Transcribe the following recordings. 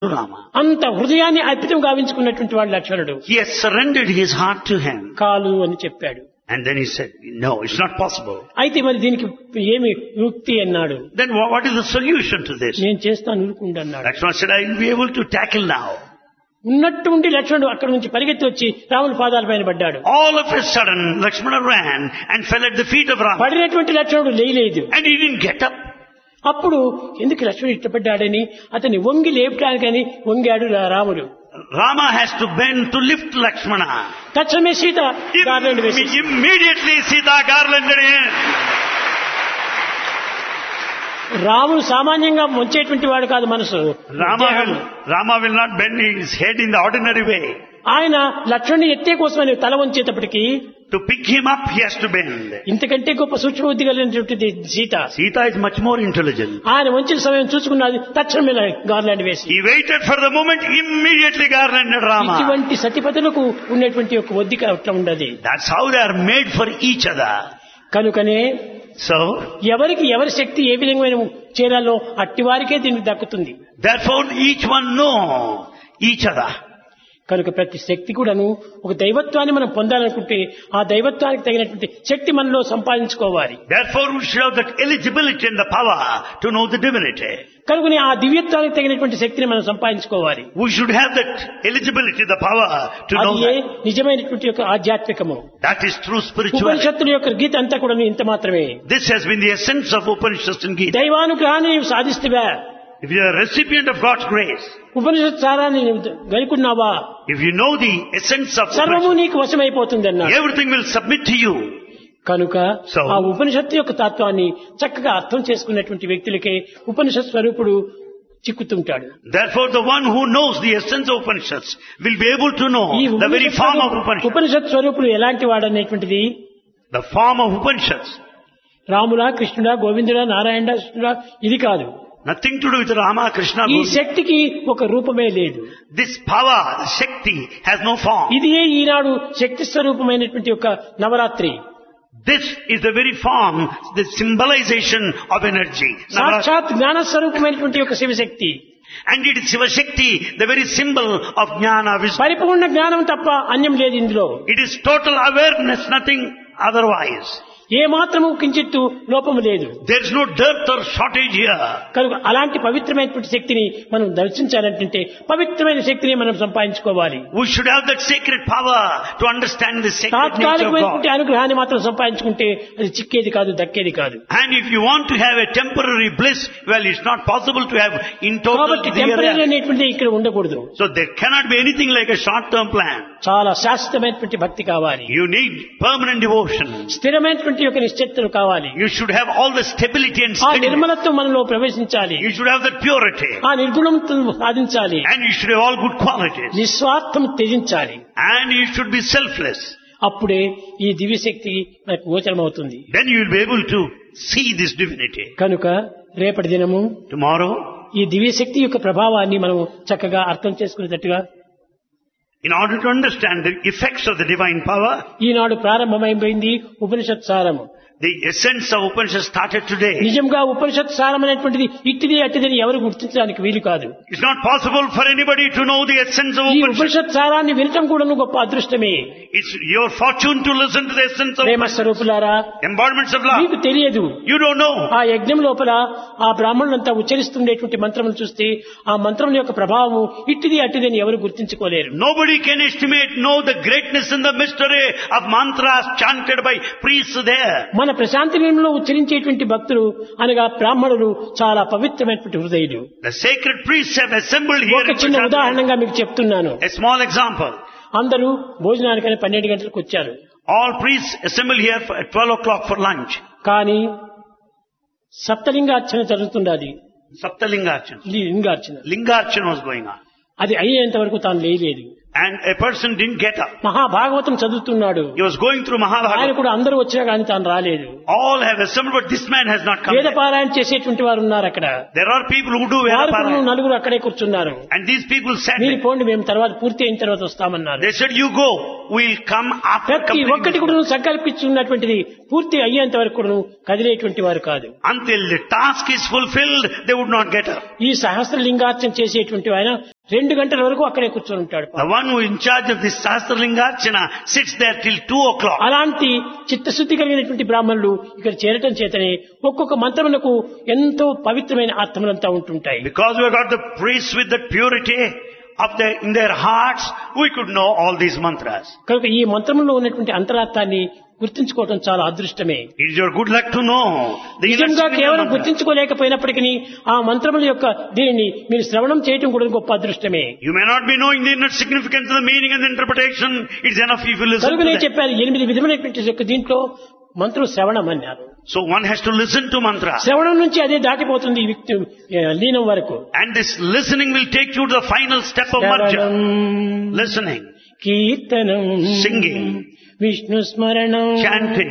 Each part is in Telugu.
Rama. అంత హృదయాన్ని అర్పితం గావించుకున్నటువంటి వాడు లక్ష్మణుడు He has surrendered his heart to him. కాలు అని చెప్పాడు And then he said, no, it's not possible. అయితే మరి దీనికి ఏమి యుక్తి అన్నాడు Then wha- what is the solution to this? నేను చేస్తాను ఉరుకుండు అన్నాడు Lakshmana said, I will be able to tackle now. ఉన్నట్టు ఉండి లక్ష్మణుడు అక్కడి నుంచి పరిగెత్తి వచ్చి రాముని పాదాల పైన పడ్డాడు All of a sudden, Lakshmana ran and fell at the feet of Rama. పడినటువంటి లక్ష్మణుడు లేయలేదు And he didn't get up. అప్పుడు ఎందుకు లక్ష్మణుడు ఇష్టపడ్డాడని అతన్ని వంగి లేపడానికని వంగాడు రా- రాముడు Rama has to bend to lift Lakshmana. తక్షణమే సీత గార్లెండ్ వేసి Imme- Immediately Sita garlanded him. రాముడు సామాన్యంగా వంచేటువంటి వాడు కాదు మనసు Rama దేహం. will, Rama will not bend his head in the ordinary way. ఆయన లక్ష్మణుని ఎత్తే కోసమని తల వంచేటప్పటికి To pick him up, he has to bend. ఇంతకంటే గొప్ప సూక్ష్మ బుద్ధి కలిగినటువంటిది Sita Sita is much more intelligent. ఆయన వంచిన సమయం చూసుకున్నది తక్షణమే గార్లాండ్ వేసి He waited for the moment, immediately garlanded Rama. ఇటువంటి సతిపతులకు ఉన్నటువంటి ఒక ఒద్దిక అట్లా ఉండదు That's how they are made for each other. కనుకనే So, ఎవరికి ఎవరి శక్తి ఏ విధమైన చేరాలో అట్టి వారికే దీనికి దక్కుతుంది therefore each one know each other. కనుక ప్రతి శక్తి కూడాను ఒక దైవత్వాన్ని మనం పొందాలనుకుంటే ఆ దైవత్వానికి తగినటువంటి శక్తి మనలో సంపాదించుకోవాలి Therefore we should have that eligibility and the power to know the divinity. కనుకని ఆ దివ్యత్వానికి తగినటువంటి శక్తిని మనం సంపాదించుకోవాలి We should have that eligibility, the power to know అది ఏ that. నిజమైనటువంటి యొక్క ఆధ్యాత్మికము That is true spirituality. ఉపనిషత్తుల యొక్క గీత అంతా కూడా ఇంత మాత్రమే This has been the essence of Upanishads and Gita. దైవానుగ్రహాన్ని నీవు సాధిస్తువా If you are a recipient of God's grace, ఉపనిషత్ సారాన్ని నీవు గనుకున్నావా if you know the essence of సర్వము Upanishads, నీకు వశమైపోతుంది అన్నాడు everything will submit to you. కనుక So- ఆ ఉపనిషత్తు యొక్క తత్వాన్ని చక్కగా అర్థం చేసుకున్నటువంటి వ్యక్తులకే ఉపనిషత్ స్వరూపుడు చిక్కుతుంటాడు Therefore the one who knows the essence of Upanishads will be able to know ఈ the very Upanishad form of స్వరూపు- Upanishads. ఉపనిషత్ స్వరూపుడు ఎలాంటి వాడనేటువంటిది The form of Upanishads. రాముడా కృష్ణుడా గోవిందుడా నారాయణ కృష్ణుడా ఇది కాదు Nothing to do with Rama, Krishna, ఈ Govinda. శక్తికి ఒక రూపమే లేదు This power, the Shakti, has no form. ఇది ఈనాడు శక్తి స్వరూపమైనటువంటి ఒక Navratri This is the very form, the symbolization of energy. Navratri. సాక్షాత్ జ్ఞాన స్వరూపమైనటువంటి ఒక Shivashakti And it is Shiva Shakti, the very symbol of Jnana, wisdom. పరిపూర్ణ జ్ఞానం తప్ప అన్యం లేదు ఇందులో It is total awareness, nothing otherwise. ఏ మాత్రము కించిత్తు లోపము లేదు There is no dearth or shortage here. కనుక అలాంటి పవిత్రమైనటువంటి శక్తిని మనం దర్శించాలంటే పవిత్రమైన శక్తిని మనం సంపాదించుకోవాలి We should have that sacred power to understand the sacred nature of తాత్కాలికమైనటువంటి God. అనుగ్రహాన్ని మాత్రం సంపాదించుకుంటే అది చిక్కేది కాదు దక్కేది కాదు And if you want to have a temporary bliss, well, it's not possible to have in total కాబట్టి the టెంపరీ reality. అనేటువంటిది ఇక్కడ ఉండకూడదు So there cannot be anything like a short-term plan. చాలా శాశ్వతమైనటువంటి భక్తి కావాలి You need permanent devotion. స్థిరమైనటువంటి యొక్క నిశ్చయితలు కావాలి You should have all the stability and ఆ steadiness. నిర్మలత్వం మనలో ప్రవేశించాలి You should have that purity. ఆ నిర్గుణంతో సాధించాలి And you should have all good qualities. నిస్వార్థం త్యజించాలి And you should be selfless. అప్పుడే ఈ దివ్యశక్తి మనకు గోచరమవుతుంది Then you will be able to see this divinity. కనుక రేపటి దినము Tomorrow, ఈ దివ్యశక్తి యొక్క ప్రభావాన్ని మనం చక్కగా అర్థం చేసుకునేటట్టుగా in order to understand the effects of the divine power, ఈనాడు ప్రారంభమైపోయింది ఉపనిషత్ సారము the essence of Upanishad started today. నిజంగా ఉపనిషత్ సారం అనేటువంటిది ఇట్టిది అట్టిదని ఎవరు గుర్తించడానికి వీలు కాదు It's not possible for anybody to know the essence of ఈ Upanishad. ఉపనిషత్ సారాన్ని వినటం కూడా గొప్ప అదృష్టమే It's your fortune to listen to the essence of Prema Upanishad. స్వరూపులారా embodiments of love. మీకు తెలియదు You don't know. ఆ యజ్ఞం లోపల ఆ బ్రాహ్మణులంతా ఉచ్చరిస్తుండేటువంటి మంత్రములు చూస్తే ఆ మంత్రం యొక్క ప్రభావము ఇట్టిది అట్టిదని ఎవరు గుర్తించుకోలేరు Nobody can estimate, know the greatness and the mystery of mantras chanted by priests there. మన ప్రశాంతి నిలయంలో ఉచ్చరించేటువంటి భక్తులు అనగా బ్రాహ్మణులు చాలా పవిత్రమైనటువంటి హృదయులు The sacred priests have assembled here. ఒక in చిన్న Prashad. ఉదాహరణగా మీకు చెప్తున్నాను A small example. అందరూ భోజనానికని పన్నెండు గంటలకు వచ్చారు All priests assemble here for, at 12 o'clock for lunch. కానీ సప్తలింగార్చన జరుగుతుండది Saptalingarchana. లింగార్చన Lingarchana was going on. అది అయ్యేంత వరకు తాను లేయలేదు And a person didn't get up. మహాభాగవతం చదువుతున్నాడు He was going through ఆయన Mahabharata. కూడా అందరూ వచ్చినా కానీ తాను రాలేదు All have assembled, but this man has not come. వేద yet. పారాయణ చేసేటువంటి వారు ఉన్నారు అక్కడ There are people who do వారు కూడా Vedaparayana. నలుగురు అక్కడే కూర్చున్నారు And these people said, మీరు పోండి మేము తర్వాత పూర్తి అయిన తర్వాత వస్తామన్నారు they said, you go. We'll come after ప్రతి completing ఒక్కటి this కూడా సంకల్పించున్నటువంటిది పూర్తి అయ్యేంత వరకు కూడా కదిలేటువంటి వారు కాదు Until the task is fulfilled, they would not get up. ఈ సహస్ర లింగార్చన చేసేటువంటి ఆయన రెండు గంటల వరకు అక్కడే కూర్చొని ఉంటాడు The one who is in charge of this Sastralingarchana sits there till 2 o'clock. అలాంటి చిత్తశుద్ధి కలిగినటువంటి బ్రాహ్మణులు ఇక్కడ చేరటం చేతనే ఒక్కొక్క మంత్రములకు ఎంతో పవిత్రమైన అర్థములంతా ఉంటుంటాయి Because we have got the priests with the purity of their, in their hearts, we could know all these mantras. కనుక ఈ మంత్రములో ఉన్నటువంటి అంతరార్థాన్ని గుర్తించుకోవటం చాలా అదృష్టమే It is your good luck to know the inner నిజంగా secret of కేవలం mantra. గుర్తించుకోలేకపోయినప్పటికీ ఆ మంత్రముల యొక్క దీనిని మీరు శ్రవణం చేయటం కూడా గొప్ప అదృష్టమే You may not be knowing the inner significance of the meaning and the interpretation. It's enough if you listen కనుక to నేను them. చెప్పాను ఎనిమిది విధమైనటువంటి యొక్క దీంట్లో మంత్రం శ్రవణం అన్నారు So one has to listen to mantra. శ్రవణం నుంచి అదే దాటిపోతుంది ఈ వ్యక్తి ఆ, లీనం వరకు And this listening will take you to the final step of marja. శ్రవణం, Listening, కీర్తనం Singing. విష్ణు స్మరణం chanting,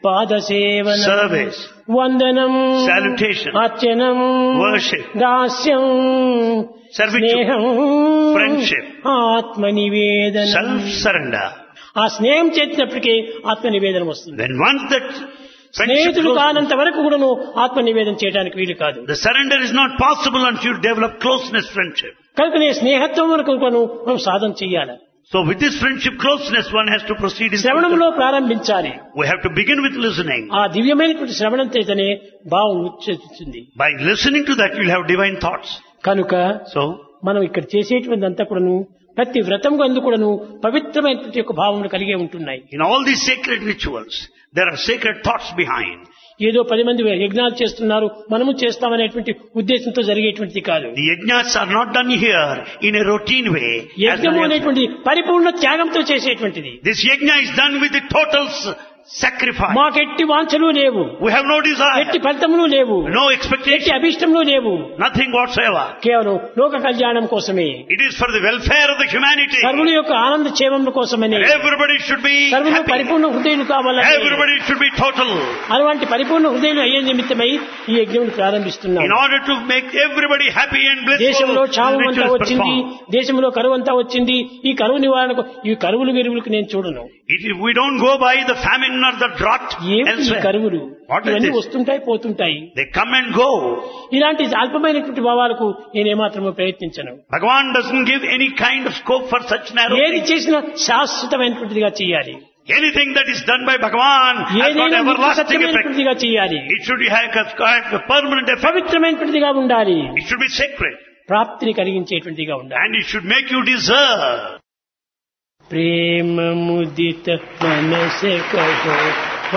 పాదసేవనం service, వందనం Salutation. అర్చనం Worship. దాస్యం servitude, స్నేహం Friendship. ఆత్మ నివేదనం self-surrender. ఆ స్నేహం చేసినప్పటికీ ఆత్మ నివేదనం వస్తుంది Then once that friendship స్నేహితుడు close, కానంత వరకు కూడాను ఆత్మ నివేదన చేయడానికి వీలు కాదు the surrender is not possible until you develop closeness friendship. కనుక నేను స్నేహత్వం వరకు కూడాను మనం సాధన చెయ్యాలి So with this friendship closeness, one has to proceed in శ్రవణంలో ప్రారంభించాలి We have to begin with listening. ఆ దివ్యమైనటువంటి శ్రవణం చేతనే భావం ఉచ్చేస్తుంది By listening to that, you'll have divine thoughts. కనుక So, మనం ఇక్కడ చేసేటువంటి అంతా కూడాను ప్రతి వ్రతం అందు కూడాను పవిత్రమైనటువంటి యొక్క భావములు కలిగే ఉంటున్నాయి in all these sacred rituals, there are sacred thoughts behind. ఏదో పది మంది యజ్ఞాలు చేస్తున్నారు మనము చేస్తామనేటువంటి ఉద్దేశంతో జరిగేటువంటిది కాదు The yajnas are not done here in a routine way. as యజ్ఞము the- అనేటువంటి పరిపూర్ణ త్యాగంతో చేసేటువంటిది This yajna is done with the total s- sacrifice. మాకెట్టి వాంఛలు లేవు We have no desire, ఎట్టి ఫలితములు లేవు no ఎట్టి expectation, అభిష్టములు లేవు nothing whatsoever. కేవలం లోక కళ్యాణం కోసమే It is for the welfare of the humanity. సర్వుల యొక్క ఆనంద క్షేమం కోసమని Everybody should be సర్వులు happy. పరిపూర్ణ హృదయులు కావాలని Everybody should be total. అలాంటి పరిపూర్ణ హృదయులు అయ్యే నిమిత్తమై ఈ యజ్ఞం ప్రారంభిస్తున్నాం In order to make everybody happy and blissful, దేశంలో this క్షామం అంతా ritual is వచ్చింది performed. దేశంలో కరువు అంతా వచ్చింది ఈ కరువు నివారణకు ఈ కరువులు విరువులకు నేను చూడను If we don't go by the famine or the drought ఏమిటి ఈ elsewhere, కరువులు What is ఇవన్నీ this? వస్తుంటాయి పోతుంటాయి they come and go. ఇలాంటి అల్పమైనటువంటి భావాలకు నేనేమాత్రమూ ప్రయత్నించను Bhagavan doesn't give any kind of scope for such narrow ఏది things. చేసినా శాశ్వతమైనటువంటిదిగా చేయాలి Anything that is done by Bhagavan has got ఏదైనా నిత్య everlasting effect. సత్యమైనటువంటిదిగా చేయాలి It should have a a permanent effect. పవిత్రమైనటువంటిదిగా ఉండాలి It should be sacred. ప్రాప్తిని కలిగించేటువంటిదిగా ఉండాలి And it should make you deserve. ప్రేమ ముదిత మనస కహో